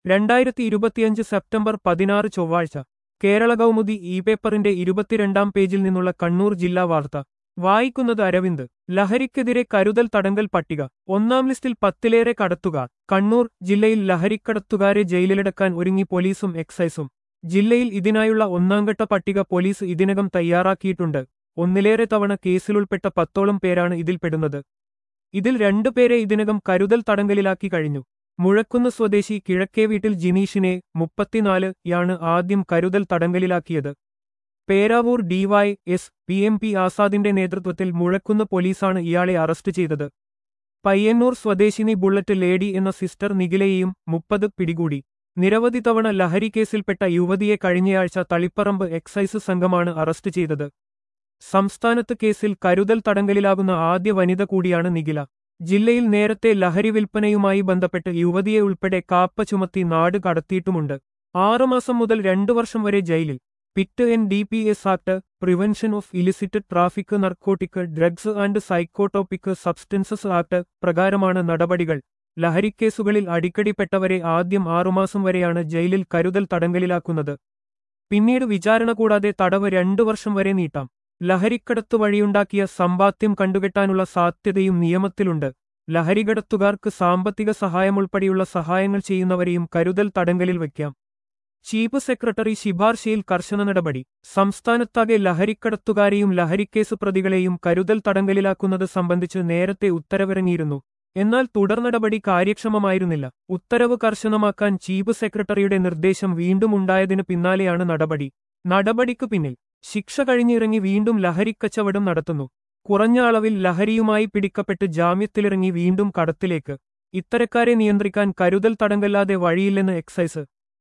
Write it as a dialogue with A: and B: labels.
A: രണ്ടായിരത്തി ഇരുപത്തിയഞ്ച് സെപ്റ്റംബർ പതിനാറ് ചൊവ്വാഴ്ച കേരള കൗമുദി ഇ പേപ്പറിന്റെ ഇരുപത്തിരണ്ടാം പേജിൽ നിന്നുള്ള കണ്ണൂർ ജില്ലാ വാർത്ത വായിക്കുന്നത് അരവിന്ദ് ലഹരിക്കെതിരെ കരുതൽ തടങ്കൽ പട്ടിക ഒന്നാം ലിസ്റ്റിൽ പത്തിലേറെ കടത്തുകാർ കണ്ണൂർ ജില്ലയിൽ ലഹരിക്കടത്തുകാരെ ജയിലിലടക്കാൻ ഒരുങ്ങി പോലീസും എക്സൈസും ജില്ലയിൽ ഇതിനായുള്ള ഒന്നാംഘട്ട പട്ടിക പോലീസ് ഇതിനകം തയ്യാറാക്കിയിട്ടുണ്ട് ഒന്നിലേറെ തവണ കേസിലുൾപ്പെട്ട പത്തോളം പേരാണ് ഇതിൽപ്പെടുന്നത് ഇതിൽ രണ്ടുപേരെ ഇതിനകം കരുതൽ തടങ്കലിലാക്കി കഴിഞ്ഞു മുഴക്കുന്ന് സ്വദേശി കിഴക്കേ വീട്ടിൽ ജിനീഷിനെ മുപ്പത്തിനാല് യാണ് ആദ്യം കരുതൽ തടങ്കലിലാക്കിയത് Peravoor Dy S P M P ആസാദിന്റെ നേതൃത്വത്തിൽ മുഴക്കുന്ന് പോലീസാണ് ഇയാളെ അറസ്റ്റ് ചെയ്തത് പയ്യന്നൂർ സ്വദേശിനി ബുള്ളറ്റ് ലേഡി എന്ന സിസ്റ്റർ നിഖിലയെയും മുപ്പത് പിടികൂടി നിരവധി തവണ ലഹരി കേസിൽപ്പെട്ട യുവതിയെ കഴിഞ്ഞയാഴ്ച തളിപ്പറമ്പ് എക്സൈസ് സംഘമാണ് അറസ്റ്റ് ചെയ്തത് സംസ്ഥാനത്ത് കേസിൽ കരുതൽ തടങ്കലിലാകുന്ന ആദ്യ വനിത കൂടിയാണ് നിഖില ജില്ലയിൽ നേരത്തെ ലഹരി വിൽപ്പനയുമായി ബന്ധപ്പെട്ട് യുവതിയെ ഉൾപ്പെടെ കാപ്പ ചുമത്തി നാട് കടത്തിയിട്ടുമുണ്ട് ആറുമാസം മുതൽ രണ്ടു വർഷം വരെ ജയിലിൽ PIT N D P S act prevention of illicit traffic narcotic drugs and psychotropic substances act പ്രകാരമാണ് നടപടികൾ ലഹരിക്കേസുകളിൽ അടിക്കടിപ്പെട്ടവരെ ആദ്യം ആറുമാസം വരെയാണ് ജയിലിൽ കരുതൽ തടങ്കലിലാക്കുന്നത് പിന്നീട് വിചാരണ കൂടാതെ തടവ് രണ്ടു വർഷം വരെ നീട്ടാം ലഹരിക്കടത്തു വഴിയുണ്ടാക്കിയ സമ്പാദ്യം കണ്ടുകെട്ടാനുള്ള സാധ്യതയും നിയമത്തിലുണ്ട് ലഹരികടത്തുകാർക്ക് സാമ്പത്തിക സഹായമുൾപ്പെടെയുള്ള സഹായങ്ങൾ ചെയ്യുന്നവരെയും കരുതൽ തടങ്കലിൽ വയ്ക്കാം ചീഫ് സെക്രട്ടറി ശിപാർശയിൽ കർശന നടപടി സംസ്ഥാനത്താകെ ലഹരിക്കടത്തുകാരെയും ലഹരിക്കേസ് പ്രതികളെയും കരുതൽ തടങ്കലിലാക്കുന്നത് സംബന്ധിച്ച് നേരത്തെ ഉത്തരവിറങ്ങിയിരുന്നു എന്നാൽ തുടർ നടപടി കാര്യക്ഷമമായിരുന്നില്ല ഉത്തരവ് കർശനമാക്കാൻ ചീഫ് സെക്രട്ടറിയുടെ നിർദ്ദേശം വീണ്ടും ഉണ്ടായതിനു പിന്നാലെയാണ് നടപടി നടപടിക്കു പിന്നിൽ ശിക്ഷ കഴിഞ്ഞിറങ്ങി വീണ്ടും ലഹരിക്കച്ചവടം നടത്തുന്നു കുറഞ്ഞ അളവിൽ ലഹരിയുമായി പിടിക്കപ്പെട്ട് ജാമ്യത്തിലിറങ്ങി വീണ്ടും കടത്തിലേക്ക് ഇത്തരക്കാരെ നിയന്ത്രിക്കാൻ കരുതൽ തടങ്കല്ലാതെ വഴിയില്ലെന്ന് എക്സൈസ്